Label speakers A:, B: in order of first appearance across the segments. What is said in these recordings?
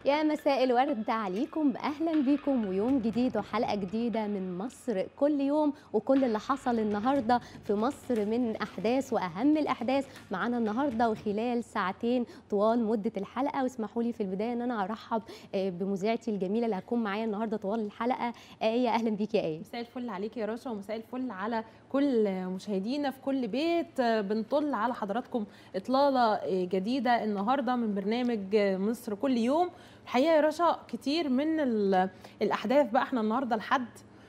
A: يا مساء الورد عليكم اهلا بيكم ويوم جديد وحلقه جديده من مصر كل يوم وكل اللي حصل النهارده في مصر من احداث واهم الاحداث معانا النهارده وخلال ساعتين طوال مده الحلقه واسمحوا لي في البدايه ان انا ارحب آه، بمذيعتي الجميله اللي هتكون معايا النهارده طوال الحلقه ايه اهلا بيكي يا ايه
B: مساء الفل عليك يا رشا ومساء الفل على كل مشاهدينا في كل بيت بنطل على حضراتكم اطلاله جديده النهارده من برنامج مصر كل يوم الحقيقه يا رشا كتير من ال- الاحداث بقى احنا النهارده لحد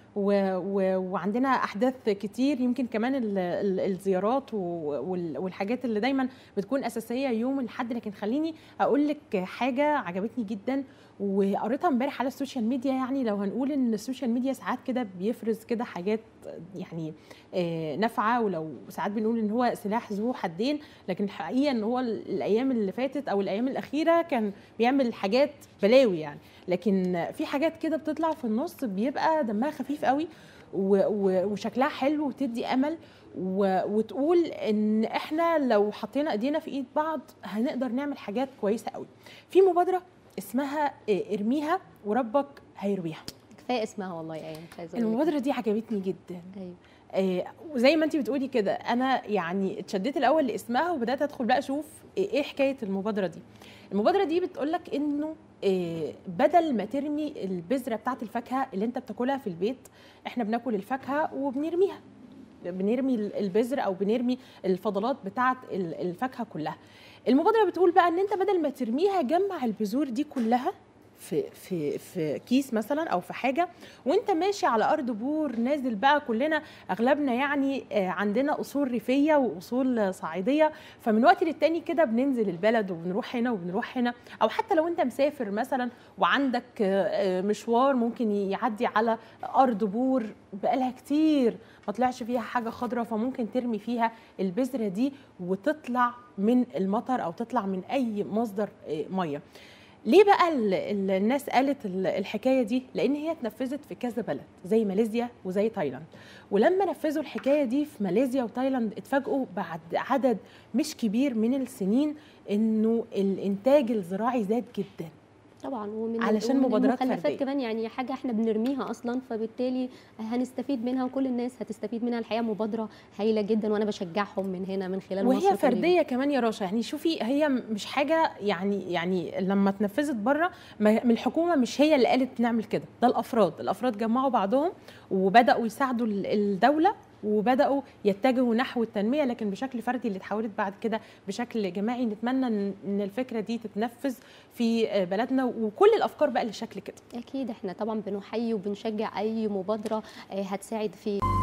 B: و و وعندنا احداث كتير يمكن كمان ال ال الزيارات و- وال- والحاجات اللي دايما بتكون اساسيه يوم الاحد لكن خليني اقول لك حاجه عجبتني جدا وقريتها امبارح على السوشيال ميديا يعني لو هنقول ان السوشيال ميديا ساعات كده بيفرز كده حاجات يعني آه، نافعه ولو ساعات بنقول ان هو سلاح ذو حدين لكن الحقيقه ان هو الايام اللي فاتت او الايام الاخيره كان بيعمل حاجات بلاوي يعني لكن في حاجات كده بتطلع في النص بيبقى دمها خفيف قوي و- و- وشكلها حلو وتدي امل و- وتقول ان احنا لو حطينا ايدينا في ايد بعض هنقدر نعمل حاجات كويسه قوي في مبادره اسمها آه، ارميها وربك هيرويها
A: كفايه اسمها والله يا ايه مش عايزه أقول لك.
B: المبادره دي عجبتني جدا
A: ايوه
B: آه، وزي ما انت بتقولي كده انا يعني اتشديت الاول لاسمها وبدات ادخل بقى اشوف ايه حكايه المبادره دي المبادره دي بتقولك انه آه، بدل ما ترمي البذره بتاعت الفاكهه اللي انت بتاكلها في البيت احنا بناكل الفاكهه وبنرميها بنرمي البذر او بنرمي الفضلات بتاعت ال- الفاكهه كلها المبادره بتقول بقى ان انت بدل ما ترميها جمع البذور دي كلها في في في كيس مثلا او في حاجه وانت ماشي على ارض بور نازل بقى كلنا اغلبنا يعني آه، عندنا اصول ريفيه واصول صعيديه فمن وقت للتاني كده بننزل البلد وبنروح هنا وبنروح هنا او حتى لو انت مسافر مثلا وعندك آه، آه، مشوار ممكن يعدي على ارض بور بقالها كتير ما طلعش فيها حاجه خضراء فممكن ترمي فيها البذره دي وتطلع من المطر او تطلع من اي مصدر آه، ميه ليه بقى ال- ال- الناس قالت ال- الحكايه دي لان هي اتنفذت في كذا بلد زي ماليزيا وزي تايلاند ولما نفذوا الحكايه دي في ماليزيا وتايلاند اتفاجئوا بعد عدد مش كبير من السنين انه الانتاج الزراعي زاد جدا
A: طبعا ومن
B: علشان
A: ومن
B: مبادرات
A: المخلفات
B: فردية.
A: كمان يعني حاجه احنا بنرميها اصلا فبالتالي هنستفيد منها وكل الناس هتستفيد منها الحقيقه مبادره هايله جدا وانا بشجعهم من هنا من خلال مصر كل
B: وهي
A: يوم.
B: فرديه كمان يا رشا يعني شوفي هي مش حاجه يعني يعني لما اتنفذت بره ما- من الحكومه مش هي اللي قالت نعمل كده ده الافراد الافراد جمعوا بعضهم وبداوا يساعدوا ال- الدوله وبداوا يتجهوا نحو التنميه لكن بشكل فردي اللي اتحولت بعد كده بشكل جماعي نتمنى ان إن الفكره دي تتنفذ في بلدنا وكل الافكار بقى اللي شكل كده
A: اكيد احنا طبعا بنحيي وبنشجع اي مبادره آه، هتساعد في